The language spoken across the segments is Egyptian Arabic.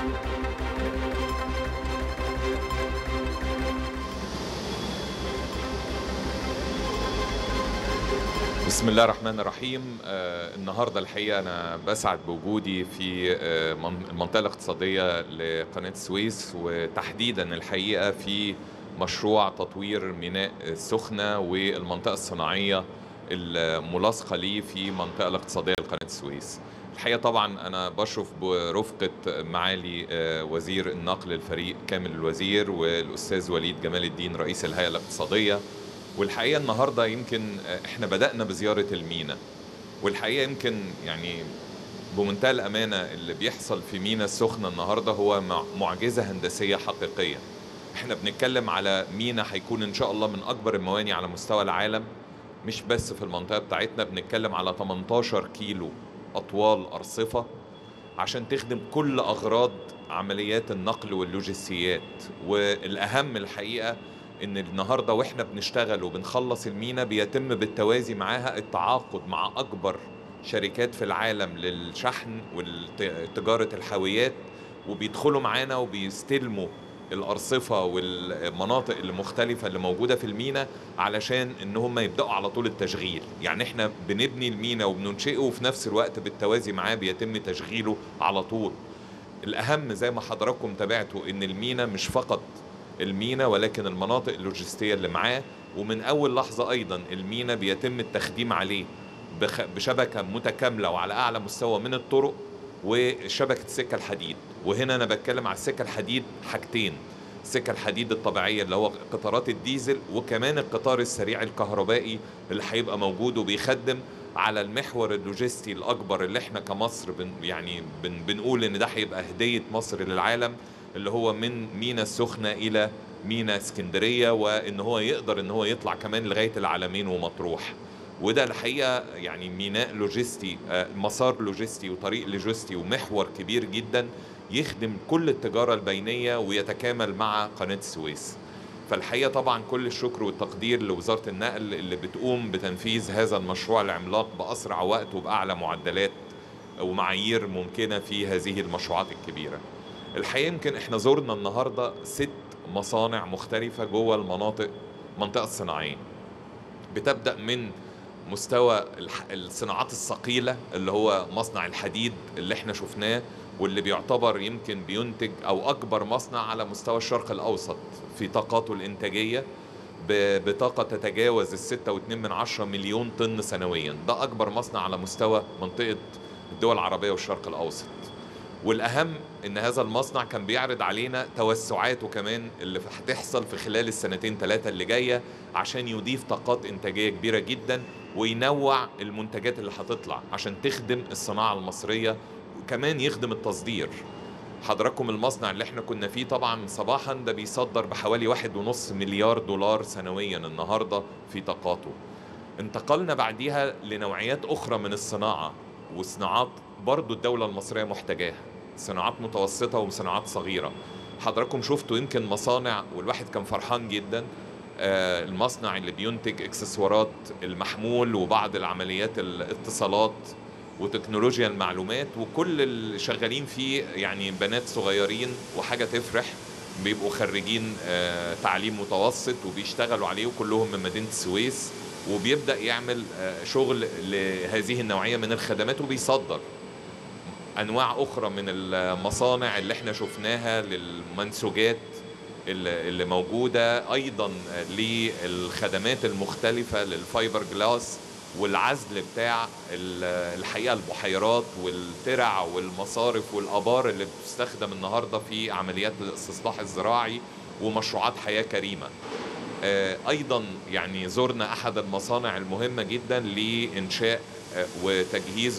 بسم الله الرحمن الرحيم آه النهارده الحقيقه انا بسعد بوجودي في آه من- المنطقه الاقتصاديه لقناه السويس وتحديدا الحقيقه في مشروع تطوير ميناء السخنه والمنطقه الصناعيه الملاصقه ليه في المنطقه الاقتصاديه لقناه السويس. الحقيقه طبعا انا بشرف برفقه معالي آه وزير النقل الفريق كامل الوزير والاستاذ وليد جمال الدين رئيس الهيئه الاقتصاديه والحقيقه النهارده يمكن احنا بدانا بزياره المينا والحقيقه يمكن يعني بمنتهى الامانه اللي بيحصل في مينا السخنه النهارده هو مع- معجزه هندسيه حقيقيه احنا بنتكلم على مينا هيكون ان شاء الله من اكبر المواني على مستوى العالم مش بس في المنطقه بتاعتنا بنتكلم على 18 كيلو اطوال ارصفه عشان تخدم كل اغراض عمليات النقل واللوجستيات والاهم الحقيقه ان النهارده واحنا بنشتغل وبنخلص المينا بيتم بالتوازي معاها التعاقد مع اكبر شركات في العالم للشحن وتجاره الحاويات وبيدخلوا معانا وبيستلموا الارصفه والمناطق المختلفه اللي موجوده في المينا علشان ان هم يبداوا على طول التشغيل يعني احنا بنبني المينا وبننشئه وفي نفس الوقت بالتوازي معاه بيتم تشغيله على طول الاهم زي ما حضراتكم تابعتوا ان المينا مش فقط المينا ولكن المناطق اللوجستيه اللي معاه ومن اول لحظه ايضا المينا بيتم التخديم عليه بخ- بشبكه متكامله وعلى اعلى مستوى من الطرق وشبكه السكه الحديد وهنا انا بتكلم على السكه الحديد حاجتين السكه الحديد الطبيعيه اللي هو قطارات الديزل وكمان القطار السريع الكهربائي اللي هيبقى موجود وبيخدم على المحور اللوجستي الاكبر اللي احنا كمصر بن يعني بن بنقول ان ده هيبقى هديه مصر للعالم اللي هو من مينا السخنه الى مينا اسكندريه وان هو يقدر ان هو يطلع كمان لغايه العالمين ومطروح وده الحقيقه يعني ميناء لوجستي آه، مسار لوجستي وطريق لوجستي ومحور كبير جدا يخدم كل التجاره البينيه ويتكامل مع قناه السويس. فالحقيقه طبعا كل الشكر والتقدير لوزاره النقل اللي بتقوم بتنفيذ هذا المشروع العملاق باسرع وقت وباعلى معدلات ومعايير ممكنه في هذه المشروعات الكبيره. الحقيقه يمكن احنا زرنا النهارده ست مصانع مختلفه جوه المناطق المنطقه الصناعيه. بتبدا من مستوى الح- الصناعات الثقيله اللي هو مصنع الحديد اللي احنا شفناه واللي بيعتبر يمكن بينتج او اكبر مصنع على مستوى الشرق الاوسط في طاقاته الانتاجيه ب- بطاقه تتجاوز الستة واتنين من عشرة مليون طن سنويا ده اكبر مصنع على مستوى منطقه الدول العربيه والشرق الاوسط والاهم ان هذا المصنع كان بيعرض علينا توسعاته كمان اللي هتحصل في خلال السنتين ثلاثه اللي جايه عشان يضيف طاقات انتاجيه كبيره جدا وينوع المنتجات اللي هتطلع عشان تخدم الصناعه المصريه وكمان يخدم التصدير حضراتكم المصنع اللي احنا كنا فيه طبعا صباحا ده بيصدر بحوالي واحد ونص مليار دولار سنويا النهارده في طاقاته انتقلنا بعديها لنوعيات اخرى من الصناعه وصناعات برضو الدوله المصريه محتاجاها صناعات متوسطه وصناعات صغيره حضراتكم شفتوا يمكن مصانع والواحد كان فرحان جدا آه، المصنع اللي بينتج اكسسوارات المحمول وبعض العمليات الاتصالات وتكنولوجيا المعلومات وكل اللي شغالين فيه يعني بنات صغيرين وحاجه تفرح بيبقوا خريجين آه، تعليم متوسط وبيشتغلوا عليه وكلهم من مدينه السويس وبيبدا يعمل آه، شغل لهذه النوعيه من الخدمات وبيصدر انواع اخرى من المصانع اللي احنا شفناها للمنسوجات اللي اللي موجوده ايضا للخدمات المختلفه للفايبر جلاس والعزل بتاع ال- الحقيقه البحيرات والترع والمصارف والابار اللي بتستخدم النهارده في عمليات الاستصلاح الزراعي ومشروعات حياه كريمه. آه، ايضا يعني زرنا احد المصانع المهمه جدا لانشاء آه، وتجهيز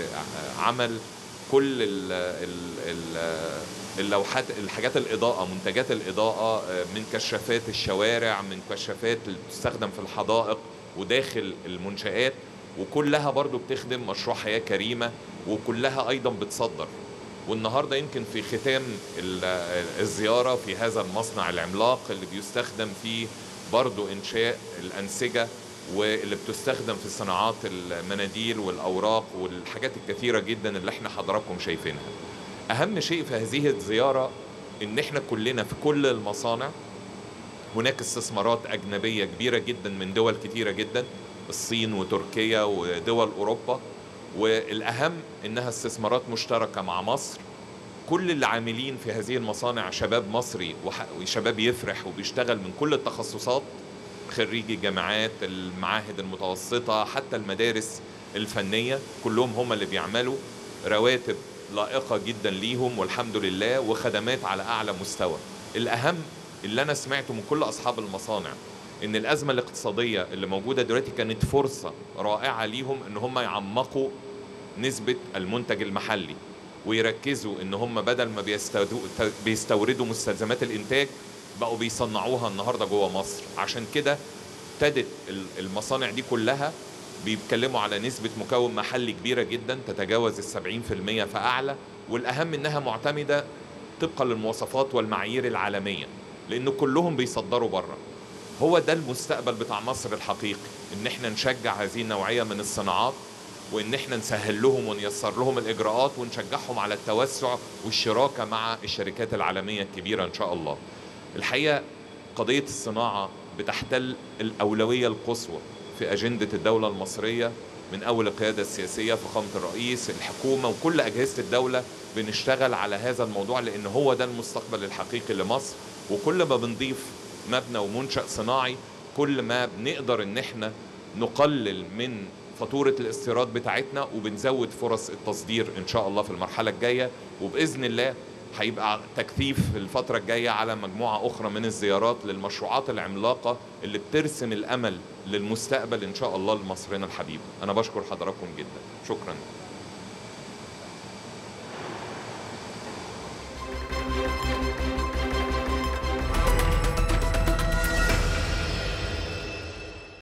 وعمل كل ال ال ال اللوحات الحاجات الاضاءه منتجات الاضاءه آه، من كشافات الشوارع من كشافات اللي بتستخدم في الحدائق وداخل المنشآت وكلها برضو بتخدم مشروع حياة كريمة وكلها أيضا بتصدر والنهاردة يمكن في ختام ال- الزيارة في هذا المصنع العملاق اللي بيستخدم فيه برضو إنشاء الأنسجة واللي بتستخدم في صناعات المناديل والأوراق والحاجات الكثيرة جدا اللي احنا حضراتكم شايفينها اهم شيء في هذه الزياره ان احنا كلنا في كل المصانع هناك استثمارات اجنبيه كبيره جدا من دول كتيره جدا الصين وتركيا ودول اوروبا والاهم انها استثمارات مشتركه مع مصر كل اللي عاملين في هذه المصانع شباب مصري وح- وشباب يفرح وبيشتغل من كل التخصصات خريجي جامعات المعاهد المتوسطة حتى المدارس الفنية كلهم هم اللي بيعملوا رواتب لائقة جدا ليهم والحمد لله وخدمات على أعلى مستوى الأهم اللي أنا سمعته من كل أصحاب المصانع إن الأزمة الاقتصادية اللي موجودة دلوقتي كانت فرصة رائعة ليهم إن هم يعمقوا نسبة المنتج المحلي ويركزوا ان هم بدل ما بيستوردوا بيستوردوا مستلزمات الانتاج بقوا بيصنعوها النهارده جوه مصر عشان كده ابتدت ال- المصانع دي كلها بيتكلموا على نسبة مكون محلي كبيرة جدا تتجاوز السبعين في المية فأعلى والأهم إنها معتمدة طبقا للمواصفات والمعايير العالمية لأن كلهم بيصدروا بره هو ده المستقبل بتاع مصر الحقيقي إن احنا نشجع هذه النوعية من الصناعات وان احنا نسهل لهم ونيسر لهم الاجراءات ونشجعهم على التوسع والشراكه مع الشركات العالميه الكبيره ان شاء الله. الحقيقه قضيه الصناعه بتحتل الاولويه القصوى في اجنده الدوله المصريه من اول القياده السياسيه فخامه الرئيس الحكومه وكل اجهزه الدوله بنشتغل على هذا الموضوع لان هو ده المستقبل الحقيقي لمصر وكل ما بنضيف مبنى ومنشا صناعي كل ما بنقدر ان احنا نقلل من فاتورة الاستيراد بتاعتنا وبنزود فرص التصدير إن شاء الله في المرحلة الجاية وبإذن الله هيبقى تكثيف الفترة الجاية على مجموعة أخرى من الزيارات للمشروعات العملاقة اللي بترسم الأمل للمستقبل إن شاء الله لمصرنا الحبيب أنا بشكر حضراتكم جدا شكرا